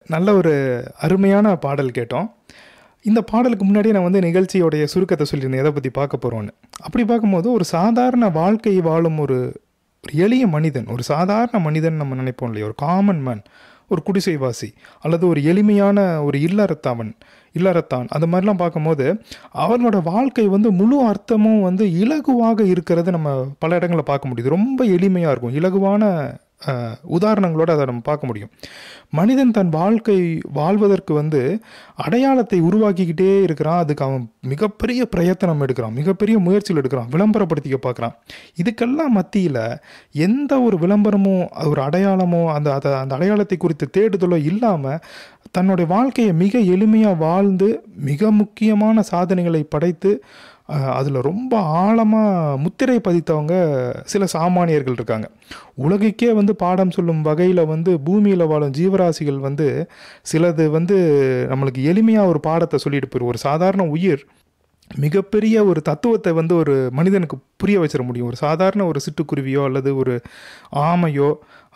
நல்ல ஒரு அருமையான பாடல் கேட்டோம் இந்த பாடலுக்கு முன்னாடியே நான் வந்து நிகழ்ச்சியோடைய சுருக்கத்தை சொல்லியிருந்தேன் எதை பற்றி பார்க்க போகிறோன்னு அப்படி பார்க்கும்போது ஒரு சாதாரண வாழ்க்கை வாழும் ஒரு ஒரு எளிய மனிதன் ஒரு சாதாரண மனிதன் நம்ம நினைப்போம் இல்லையா ஒரு காமன் மேன் ஒரு குடிசைவாசி அல்லது ஒரு எளிமையான ஒரு இல்லறத்தவன் இல்லறத்தான் அந்த மாதிரிலாம் பார்க்கும்போது அவனோட வாழ்க்கை வந்து முழு அர்த்தமும் வந்து இலகுவாக இருக்கிறது நம்ம பல இடங்களில் பார்க்க முடியுது ரொம்ப எளிமையாக இருக்கும் இலகுவான அஹ், உதாரணங்களோட அதை நம்ம பார்க்க முடியும் மனிதன் தன் வாழ்க்கை வாழ்வதற்கு வந்து அடையாளத்தை உருவாக்கிக்கிட்டே இருக்கிறான் அதுக்கு அவன் மிகப்பெரிய பிரயத்தனம் எடுக்கிறான் மிகப்பெரிய முயற்சிகள் எடுக்கிறான் விளம்பரப்படுத்திக்க பார்க்குறான் இதுக்கெல்லாம் மத்தியில் எந்த ஒரு விளம்பரமோ ஒரு அடையாளமோ அந்த அதை அந்த அடையாளத்தை குறித்து தேடுதலோ இல்லாமல் தன்னுடைய வாழ்க்கையை மிக எளிமையாக வாழ்ந்து மிக முக்கியமான சாதனைகளை படைத்து அதில் ரொம்ப ஆழமாக முத்திரை பதித்தவங்க சில சாமானியர்கள் இருக்காங்க உலகுக்கே வந்து பாடம் சொல்லும் வகையில் வந்து பூமியில் வாழும் ஜீவராசிகள் வந்து சிலது வந்து நம்மளுக்கு எளிமையாக ஒரு பாடத்தை சொல்லிட்டு போயிடும் ஒரு சாதாரண உயிர் மிகப்பெரிய ஒரு தத்துவத்தை வந்து ஒரு மனிதனுக்கு புரிய வச்சிட முடியும் ஒரு சாதாரண ஒரு சிட்டுக்குருவியோ அல்லது ஒரு ஆமையோ